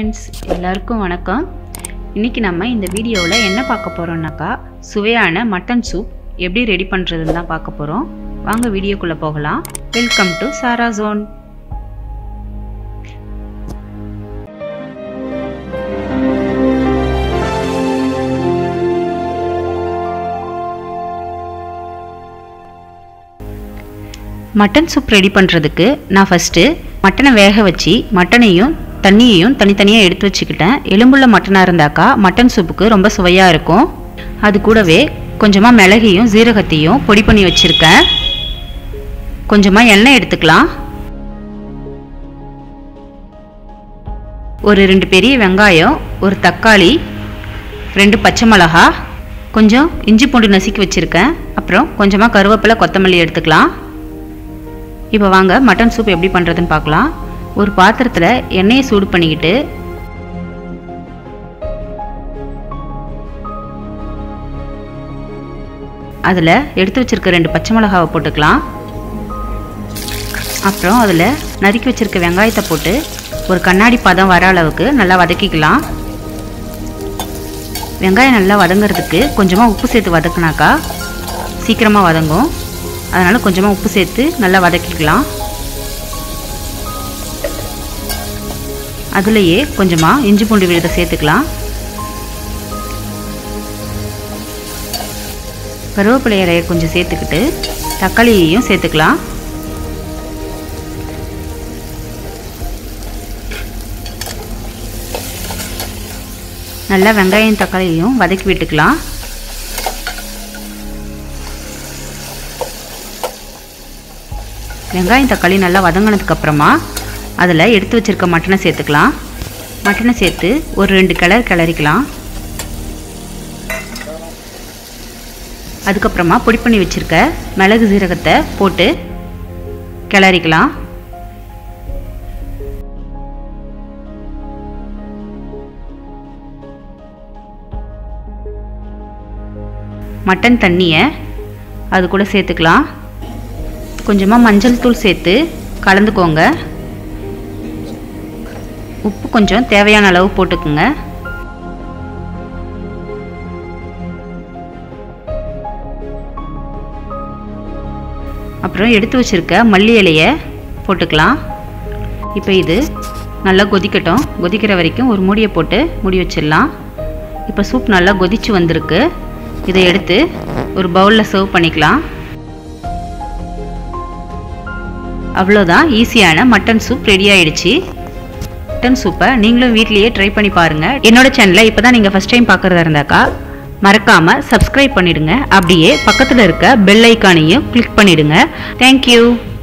friends எல்லாருக்கும் வணக்கம் இன்றைக்கி நம்ம இந்த வீடியோவில் என்ன பார்க்க போகிறோம்னாக்கா சுவையான மட்டன் சூப் எப்படி ரெடி பண்ணுறதுன்னு தான் பார்க்க போகிறோம் வாங்க வீடியோக்குள்ளே போகலாம் welcome to Sara John mutton soup ready பண்ணுறதுக்கு நான் ஃபஸ்ட்டு மட்டனை வேக வச்சு மட்டனையும் தண்ணியையும் தனித்தனியாக எடுத்து வச்சுக்கிட்டேன் எலும்புள்ள மட்டனாக இருந்தாக்கா மட்டன் சூப்புக்கு ரொம்ப சுவையாக இருக்கும் அது கூடவே கொஞ்சமாக மிளகையும் ஜீரகத்தையும் பொடி பண்ணி வச்சுருக்கேன் கொஞ்சமாக எண்ணெய் எடுத்துக்கலாம் ஒரு ரெண்டு பெரிய வெங்காயம் ஒரு தக்காளி ரெண்டு பச்சை மிளகா கொஞ்சம் இஞ்சி பூண்டு நசுக்கி வச்சுருக்கேன் அப்புறம் கொஞ்சமாக கருவேப்பிலை கொத்தமல்லி எடுத்துக்கலாம் இப்போ வாங்க மட்டன் சூப் எப்படி பண்ணுறதுன்னு பார்க்கலாம் ஒரு பாத்திரத்தில் எண்ணெயை சூடு பண்ணிக்கிட்டு அதில் எடுத்து வச்சுருக்க ரெண்டு பச்சை மிளகாவை போட்டுக்கலாம் அப்புறம் அதில் நறுக்கி வச்சுருக்க வெங்காயத்தை போட்டு ஒரு கண்ணாடி பதம் வர அளவுக்கு நல்லா வதக்கிக்கலாம் வெங்காயம் நல்லா வதங்கிறதுக்கு கொஞ்சமாக உப்பு சேர்த்து வதக்குனாக்கா சீக்கிரமாக வதங்கும் அதனால் கொஞ்சமாக உப்பு சேர்த்து நல்லா வதக்கிக்கலாம் அதுலேயே கொஞ்சமாக இஞ்சி பூண்டு விழுதை சேர்த்துக்கலாம் கருவேப்பிலை இலையை கொஞ்சம் சேர்த்துக்கிட்டு தக்காளியையும் சேர்த்துக்கலாம் நல்லா வெங்காயம் தக்காளியையும் வதக்கி விட்டுக்கலாம் வெங்காயம் தக்காளி நல்லா வதங்கினதுக்கப்புறமா அதில் எடுத்து வச்சுருக்க மட்டனை சேர்த்துக்கலாம் மட்டனை சேர்த்து ஒரு ரெண்டு கிளர் கிளறிக்கலாம் அதுக்கப்புறமா பொடி பண்ணி வச்சுருக்க மிளகு சீரகத்தை போட்டு கிளறிக்கலாம் மட்டன் தண்ணியை அது கூட சேர்த்துக்கலாம் கொஞ்சமாக மஞ்சள் தூள் சேர்த்து கலந்துக்கோங்க உப்பு கொஞ்சம் தேவையான அளவு போட்டுக்குங்க அப்புறம் எடுத்து வச்சுருக்க மல்லி இலையை போட்டுக்கலாம் இப்போ இது நல்லா கொதிக்கட்டும் கொதிக்கிற வரைக்கும் ஒரு மூடியை போட்டு மூடி வச்சிடலாம் இப்போ சூப் நல்லா கொதிச்சு வந்திருக்கு இதை எடுத்து ஒரு பவுலில் சர்வ் பண்ணிக்கலாம் அவ்வளோதான் ஈஸியான மட்டன் சூப் ரெடி ஆயிடுச்சு மட்டன் சூப்பை நீங்களும் வீட்லேயே ட்ரை பண்ணி பாருங்கள் என்னோட சேனலை இப்போ தான் நீங்கள் ஃபஸ்ட் டைம் பார்க்குறதா இருந்தாக்கா மறக்காமல் சப்ஸ்கிரைப் பண்ணிடுங்க அப்படியே பக்கத்தில் இருக்க பெல் ஐக்கானையும் கிளிக் பண்ணிடுங்க தேங்க்யூ